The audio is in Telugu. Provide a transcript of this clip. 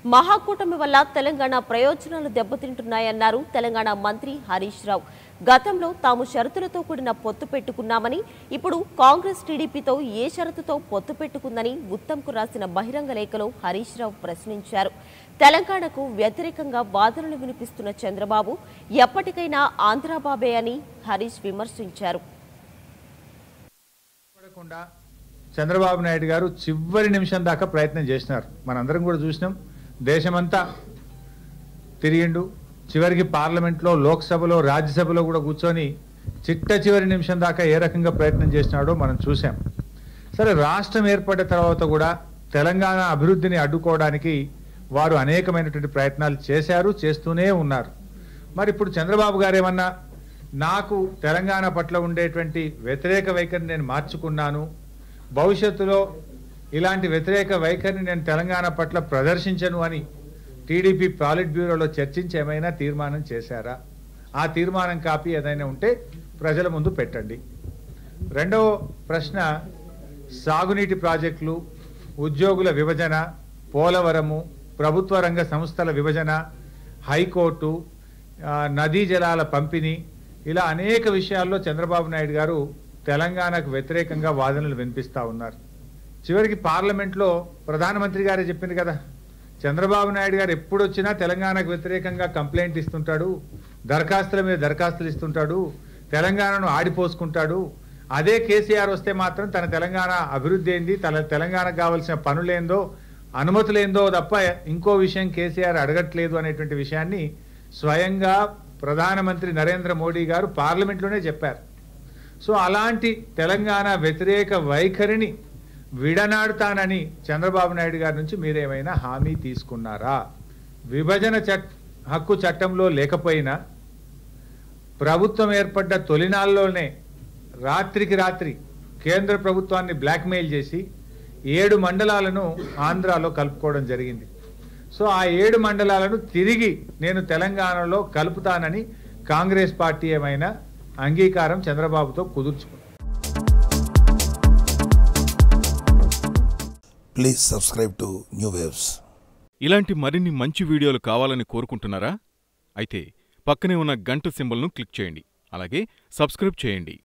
మహాకూటమి వల్ల తెలంగాణ ప్రయోజనాలు దెబ్బతింటున్నాయన్నారు తెలంగాణ మంత్రి హరీష్ రావు గతంలో తాము షరతులతో కూడిన పొత్తు పెట్టుకున్నామని ఇప్పుడు కాంగ్రెస్ టీడీపీతో ఏ షరతుతో పొత్తు పెట్టుకుందని ఉత్తమ్కు రాసిన బహిరంగ లేఖలో హరీష్ రావు ప్రశ్నించారు తెలంగాణకు వ్యతిరేకంగా వాదనలు వినిపిస్తున్న చంద్రబాబు ఎప్పటికైనా ఆంధ్రాబాబే అని హరీష్ విమర్శించారు పడకుండా చంద్రబాబు నాయుడు గారు చివరి నిమిషం దాకా ప్రయత్నం చేసినారు మనందరం కూడా చూసినాం దేశమంతా తిరిగిండు చివరికి పార్లమెంట్లో లోక్సభలో రాజ్యసభలో కూడా కూర్చొని చిట్ట చివరి నిమిషం దాకా ఏ రకంగా ప్రయత్నం చేసినాడో మనం చూసాం సరే రాష్ట్రం ఏర్పడిన తర్వాత కూడా తెలంగాణ అభివృద్ధిని అడ్డుకోవడానికి వారు అనేకమైనటువంటి ప్రయత్నాలు చేశారు చేస్తూనే ఉన్నారు మరి ఇప్పుడు చంద్రబాబు గారు ఏమన్నా నాకు తెలంగాణ పట్ల ఉండేటువంటి వ్యతిరేక వైఖరిని నేను మార్చుకున్నాను భవిష్యత్తులో ఇలాంటి వ్యతిరేక వైఖరిని నేను తెలంగాణ పట్ల ప్రదర్శించను అని టీడీపీ పాలిట్ బ్యూరోలో చర్చించి ఏమైనా తీర్మానం చేశారా ఆ తీర్మానం కాపీ ఏదైనా ఉంటే ప్రజల ముందు పెట్టండి రెండవ ప్రశ్న సాగునీటి ప్రాజెక్టులు ఉద్యోగుల విభజన పోలవరము ప్రభుత్వ రంగ సంస్థల విభజన హైకోర్టు ఆ, నదీ జలాల పంపిణీ ఇలా అనేక విషయాల్లో చంద్రబాబు నాయుడు గారు తెలంగాణకు వ్యతిరేకంగా వాదనలు వినిపిస్తా ఉన్నారు చివరికి పార్లమెంట్లో ప్రధానమంత్రి గారే చెప్పింది కదా చంద్రబాబు నాయుడు గారు ఎప్పుడు వచ్చినా తెలంగాణకు వ్యతిరేకంగా కంప్లైంట్ ఇస్తుంటాడు దరఖాస్తుల మీద దరఖాస్తులు ఇస్తుంటాడు తెలంగాణను ఆడిపోసుకుంటాడు అదే కేసీఆర్ వస్తే మాత్రం తన తెలంగాణ అభివృద్ధి ఏంది తన తెలంగాణకు కావాల్సిన పనులేందో అనుమతులేందో తప్ప ఇంకో విషయం కేసీఆర్ అడగట్లేదు అనేటువంటి విషయాన్ని స్వయంగా ప్రధానమంత్రి నరేంద్ర మోడీ గారు పార్లమెంట్లోనే చెప్పారు సో అలాంటి తెలంగాణ వ్యతిరేక వైఖరిని విడనాడుతానని చంద్రబాబు నాయుడు గారి నుంచి మీరేమైనా హామీ తీసుకున్నారా విభజన చట్ హక్కు చట్టంలో లేకపోయినా ప్రభుత్వం ఏర్పడ్డ తొలినాళ్ళలోనే రాత్రికి రాత్రి కేంద్ర ప్రభుత్వాన్ని బ్లాక్మెయిల్ చేసి ఏడు మండలాలను ఆంధ్రాలో కలుపుకోవడం జరిగింది సో ఆ ఏడు మండలాలను తిరిగి నేను తెలంగాణలో కలుపుతానని కాంగ్రెస్ పార్టీ ఏమైనా అంగీకారం చంద్రబాబుతో కుదుర్చుకుంది Please subscribe to New Waves. ఇలాంటి మరిన్ని మంచి వీడియోలు కావాలని కోరుకుంటున్నారా అయితే పక్కనే ఉన్న గంట సింబల్ను క్లిక్ చేయండి అలాగే సబ్స్క్రైబ్ చేయండి